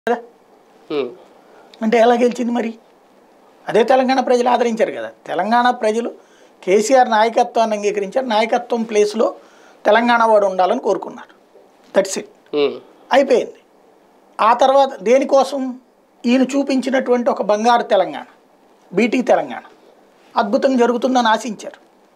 కదా ఉమ్, అంటే ఎలా గెలిచింది మరి అదే తెలంగాణ ప్రజలు ఆదరించారు కదా తెలంగాణ ప్రజలు కేసీఆర్ నాయకత్వాన్ని అంగీకరించారు నాయకత్వం ప్లేస్లో తెలంగాణ వాడు ఉండాలని కోరుకున్నారు దట్స్ ఇట్ ఉమ్, అయిపోయింది ఆ తర్వాత దేనికోసం ఈయన చూపించినటువంటి ఒక బంగారు తెలంగాణ బీటీ తెలంగాణ అద్భుతం జరుగుతుందని ఆశించారు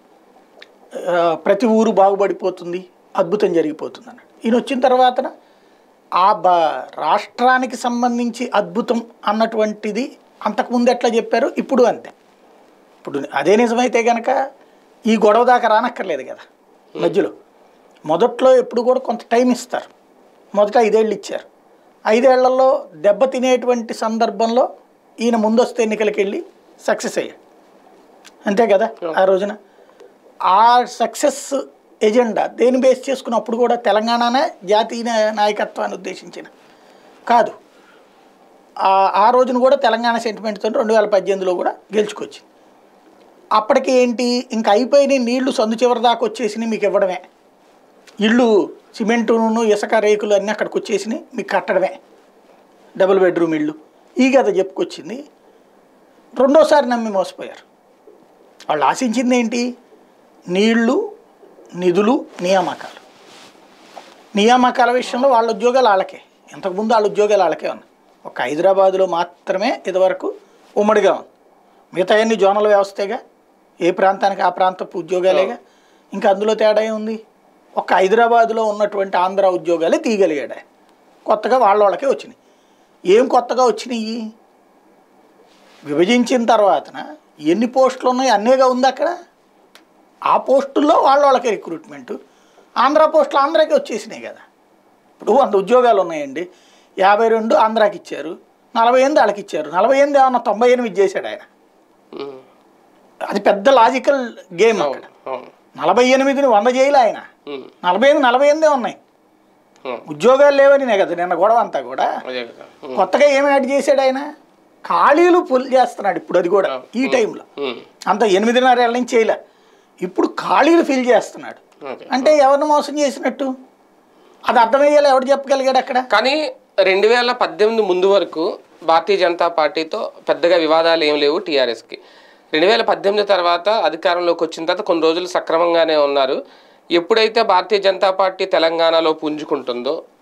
ఆ, ప్రతి ఊరు బాగుపడిపోతుంది అద్భుతం జరిగిపోతుంది అన్నాడు ఈయన వచ్చిన తర్వాత ఆ బ రాష్ట్రానికి సంబంధించి అద్భుతం అన్నటువంటిది అంతకుముందు ఎట్లా చెప్పారు ఇప్పుడు అంతే ఇప్పుడు అదే నిజమైతే కనుక ఈ గొడవ దాకా రానక్కర్లేదు కదా మధ్యలో మొదట్లో ఎప్పుడు కూడా కొంత టైం ఇస్తారు మొదట ఐదేళ్ళు ఇచ్చారు ఐదేళ్లలో దెబ్బ తినేటువంటి సందర్భంలో ఈయన ముందస్తు ఎన్నికలకు వెళ్ళి సక్సెస్ అయ్యాడు అంతే కదా ఆ రోజున ఆ సక్సెస్ ఎజెండా దేని బేస్ చేసుకున్నప్పుడు కూడా తెలంగాణనే జాతీయ నా- నాయకత్వాన్ని ఉద్దేశించిన కాదు ఆ- ఆ రోజున కూడా తెలంగాణ సెంటిమెంట్తో రెండు వేల పద్దెనిమిదిలో కూడా గెలుచుకొచ్చింది అప్పటికి ఏంటి ఇంకా అయిపోయిన నీళ్లు సందు చివరి దాకా వచ్చేసినాయి మీకు ఇవ్వడమే ఇళ్ళు సిమెంటును ఇసుక రేకులు అన్నీ అక్కడికి వచ్చేసినాయి మీకు కట్టడమే డబుల్ బెడ్రూమ్ ఇళ్ళు ఈ కథ చెప్పుకొచ్చింది రెండోసారి నమ్మి మోసపోయారు వాళ్ళు ఆశించింది ఏంటి నీళ్లు నిధులు నియామకాలు నియామకాల విషయంలో వాళ్ళ ఉద్యోగాలు వాళ్ళకే ఇంతకుముందు వాళ్ళ ఉద్యోగాలు వాళ్ళకే ఉన్నాయి ఒక హైదరాబాదులో మాత్రమే ఇదివరకు ఉమ్మడిగా ఉంది మిగతా అన్ని జోనల్ వ్యవస్థేగా ఏ ప్రాంతానికి ఆ ప్రాంతపు ఉద్యోగాలేగా ఇంకా అందులో తేడా ఉంది ఒక హైదరాబాదులో ఉన్నటువంటి ఆంధ్ర ఉద్యోగాలే తీయగలిగాడు ఆయన. కొత్తగా వాళ్ళ వాళ్ళకే వచ్చినాయి ఏం కొత్తగా వచ్చినాయి విభజించిన తర్వాతన ఎన్ని పోస్టులు ఉన్నాయి అన్నేగా ఉంది అక్కడ ఆ పోస్టుల్లో వాళ్ళ వాళ్ళకే రిక్రూట్మెంట్ ఆంధ్ర పోస్టులు ఆంధ్రాకి వచ్చేసినాయి కదా ఇప్పుడు వంద ఉద్యోగాలు ఉన్నాయండి యాభై రెండు ఆంధ్రాకి ఇచ్చారు నలభై ఎనిమిది వాళ్ళకి ఇచ్చారు నలభై ఎనిమిది ఏమన్నా తొంభై ఎనిమిది చేశాడు ఆయన ఉమ్, అది పెద్ద లాజికల్ గేమ్ అక్కడ అవును అవును నలభై ఎనిమిదిని వంద చేయలే ఆయన ఉమ్, నలభై ఎనిమిది నలభై ఎనిమిదే ఉన్నాయి ఉమ్, ఉద్యోగాలు లేవని కదా నిన్న గొడవ అంతా కూడా అదే కదా ఉమ్, కొత్తగా ఏమి యాడ్ చేశాడు ఆయన ఖాళీలు ఫుల్ చేస్తున్నాడు ఇప్పుడు అది కూడా ఈ టైంలో ఉమ్, అంత ఎనిమిదిన్నర ఏళ్ళ నుంచి చేయలే ఇప్పుడు ఖాళీలు ఫిల్ చేస్తున్నాడు ఓకే అంటే ఎవరిని మోసం చేసినట్టు అది అర్థమయ్యేలా ఎవడు చెప్పగలిగాడు అక్కడ కానీ రెండు వేల పద్దెనిమిది ముందు వరకు భారతీయ జనతా పార్టీతో పెద్దగా వివాదాలు ఏం లేవు టీఆర్ఎస్కి రెండు వేల పద్దెనిమిది తర్వాత అధికారంలోకి వచ్చిన తర్వాత కొన్ని రోజులు సక్రమంగానే ఉన్నారు ఎప్పుడైతే భారతీయ జనతా పార్టీ తెలంగాణలో పుంజుకుంటుందో